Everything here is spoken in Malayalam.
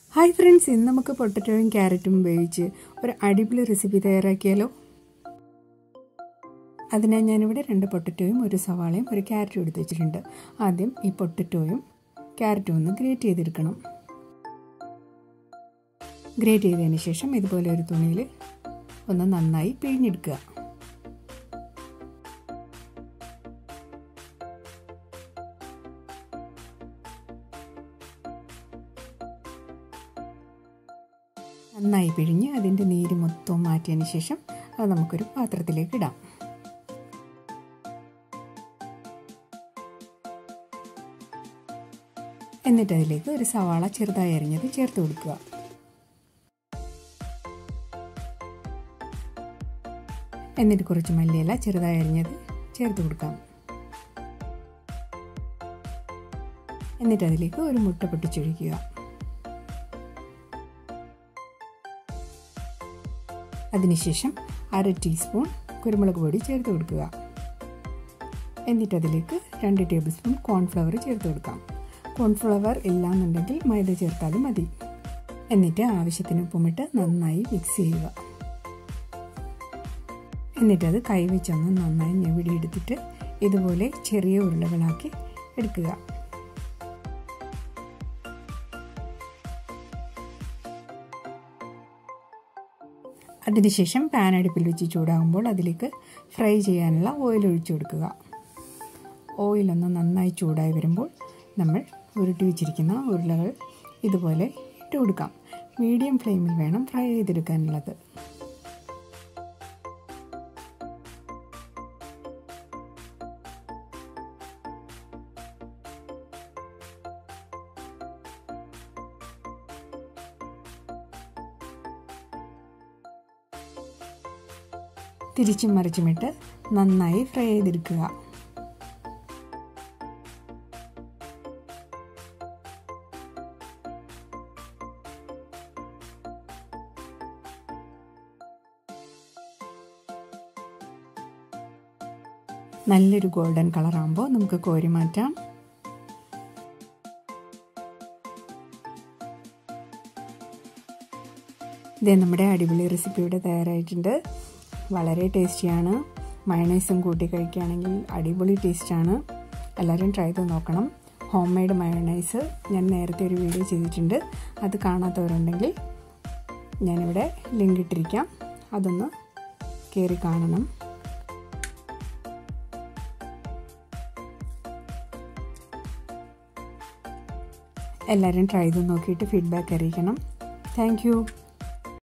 ഹായ് ഫ്രണ്ട്സ് ഇന്ന് നമുക്ക് പൊട്ടറ്റോയും ക്യാരറ്റും ഉപയോഗിച്ച് ഒരു അടിപൊളി റെസിപ്പി തയ്യാറാക്കിയാലോ അതിനായി ഞാനിവിടെ രണ്ട് പൊട്ടറ്റോയും ഒരു സവാളയും ഒരു ക്യാരറ്റും എടുത്ത് വെച്ചിട്ടുണ്ട് ആദ്യം ഈ പൊട്ടറ്റോയും ക്യാരറ്റും ഒന്ന് ഗ്രേറ്റ് ചെയ്തെടുക്കണം ഗ്രേറ്റ് ചെയ്തതിന് ശേഷം ഇതുപോലെ ഒരു തുണിയിൽ ഒന്ന് നന്നായി പിഴിഞ്ഞെടുക്കുക നന്നായി പിഴിഞ്ഞ് അതിൻ്റെ നീര് മൊത്തവും മാറ്റിയതിന് ശേഷം അത് നമുക്കൊരു പാത്രത്തിലേക്ക് ഇടാം എന്നിട്ട് അതിലേക്ക് ഒരു സവാള ചെറുതായി അരിഞ്ഞത് ചേർത്ത് കൊടുക്കുക എന്നിട്ട് കുറച്ച് മല്ലിയില ചെറുതായി അരിഞ്ഞത് ചേർത്ത് കൊടുക്കാം എന്നിട്ട് അതിലേക്ക് ഒരു മുട്ട പൊട്ടിച്ചൊഴിക്കുക അതിനുശേഷം അര ടീസ്പൂൺ കുരുമുളക് പൊടി ചേർത്ത് കൊടുക്കുക എന്നിട്ട് അതിലേക്ക് രണ്ട് ടേബിൾ സ്പൂൺ കോൺഫ്ലവർ ചേർത്ത് കൊടുക്കാം കോൺഫ്ലവർ ഇല്ലാന്നുണ്ടെങ്കിൽ മൈദ ചേർത്താലും മതി എന്നിട്ട് ആവശ്യത്തിന് ഉപ്പുമിട്ട് നന്നായി മിക്സ് ചെയ്യുക എന്നിട്ടത് കൈവച്ചൊന്ന് നന്നായി ഞെവിടിയെടുത്തിട്ട് ഇതുപോലെ ചെറിയ ഉരുളകളാക്കി എടുക്കുക അതിനുശേഷം പാൻ അടുപ്പിൽ വെച്ച് ചൂടാകുമ്പോൾ അതിലേക്ക് ഫ്രൈ ചെയ്യാനുള്ള ഓയിൽ ഒഴിച്ചു കൊടുക്കുക ഓയിലൊന്ന് നന്നായി ചൂടായി വരുമ്പോൾ നമ്മൾ ഉരുട്ടി വെച്ചിരിക്കുന്ന ഉരുളകൾ ഇതുപോലെ ഇട്ട് കൊടുക്കാം മീഡിയം ഫ്ലെയിമിൽ വേണം ഫ്രൈ ചെയ്തെടുക്കാനുള്ളത് തിരിച്ചും മറിച്ചുമിട്ട് നന്നായി ഫ്രൈ ചെയ്തെടുക്കുക നല്ലൊരു ഗോൾഡൻ കളറാകുമ്പോൾ നമുക്ക് കോരി മാറ്റാം ഇതേ നമ്മുടെ അടിപൊളി റെസിപ്പി ഇവിടെ തയ്യാറായിട്ടുണ്ട് വളരെ ടേസ്റ്റിയാണ് മയണൈസും കൂട്ടി കഴിക്കുകയാണെങ്കിൽ അടിപൊളി ടേസ്റ്റാണ് എല്ലാവരും ട്രൈ ചെയ്ത് നോക്കണം ഹോം മെയ്ഡ് മയണൈസ് ഞാൻ നേരത്തെ ഒരു വീഡിയോ ചെയ്തിട്ടുണ്ട് അത് കാണാത്തവരുണ്ടെങ്കിൽ ഞാനിവിടെ ലിങ്ക് ഇട്ടിരിക്കാം അതൊന്ന് കയറി കാണണം എല്ലാവരും ട്രൈ ചെയ്ത് നോക്കിയിട്ട് ഫീഡ്ബാക്ക് അറിയിക്കണം താങ്ക്